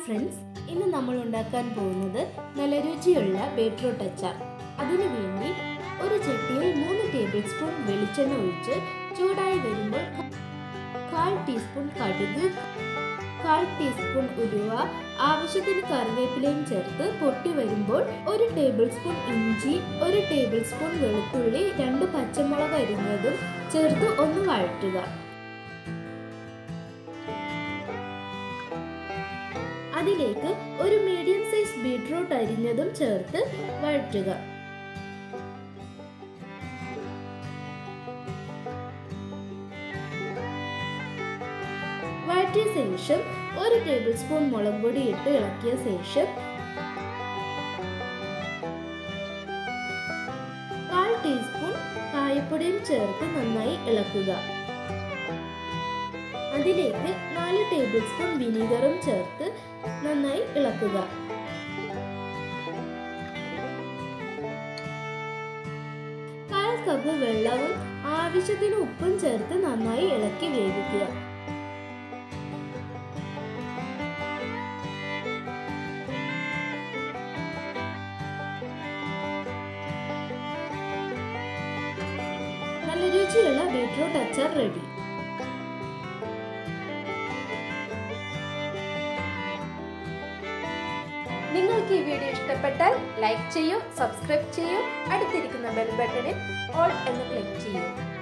friends ഇന്ന് നമ്മൾ ഉണ്ടാക്കാൻ പോകുന്നത് നല്ല രുചിയുള്ള ബീട്രൂട്ട് അച്ചാർ അതിനു വേണ്ടി ഒരു ചട്ടിയിൽ മൂന്ന് ടേബിൾ സ്പൂൺ വെളിച്ചെണ്ണ ഒഴിച്ച് ചൂടായി വരുമ്പോൾ ക- കാൽ ടീസ്പൂൺ കടുക് കാൽ ടീസ്പൂൺ ഉലുവ ആവശ്യത്തിന് കറിവേപ്പിലയും ചേർത്ത് പൊട്ടി വരുമ്പോൾ ഒരു ടേബിൾ സ്പൂൺ ഇഞ്ചി ഒരു ടേബിൾ സ്പൂൺ വെളുത്തുള്ളി രണ്ട് പച്ചമുളക് അരിഞ്ഞതും ചേർത്ത് ഒന്ന് വഴറ്റുക അതിലേക്ക് ഒരു മീഡിയം സൈസ് ബീട്രൂട്ട് അരിഞ്ഞതും ചേർത്ത് വഴറ്റുക വഴറ്റിയ ശേഷം ഒരു ടേബിൾ സ്പൂൺ മുളക് പൊടി ഇട്ട് ഇളക്കിയ ശേഷം കാൽ ടീസ്പൂൺ കായപ്പൊടിയും ചേർത്ത് നന്നായി ഇളക്കുക അതിലേക്ക് നാല് ടേബിൾ സ്പൂൺ വിനീഗറും ചേർത്ത് നന്നായി ഇളക്കുക കാൽ കപ്പ് വെള്ളവും ആവശ്യത്തിന് ഉപ്പും ചേർത്ത് നന്നായി ഇളക്കി വേവിക്കുക നല്ല രുചിയുള്ള ബീട്രൂട്ട് അച്ചാർ റെഡി നിങ്ങൾക്ക് ഈ വീഡിയോ ഇഷ്ടപ്പെട്ടാൽ ലൈക്ക് ചെയ്യൂ സബ്സ്ക്രൈബ് ചെയ്യൂ അടുത്തിരിക്കുന്ന ബെൽ ബട്ടണിൽ ഓൾ എന്ന് ക്ലിക്ക് ചെയ്യൂ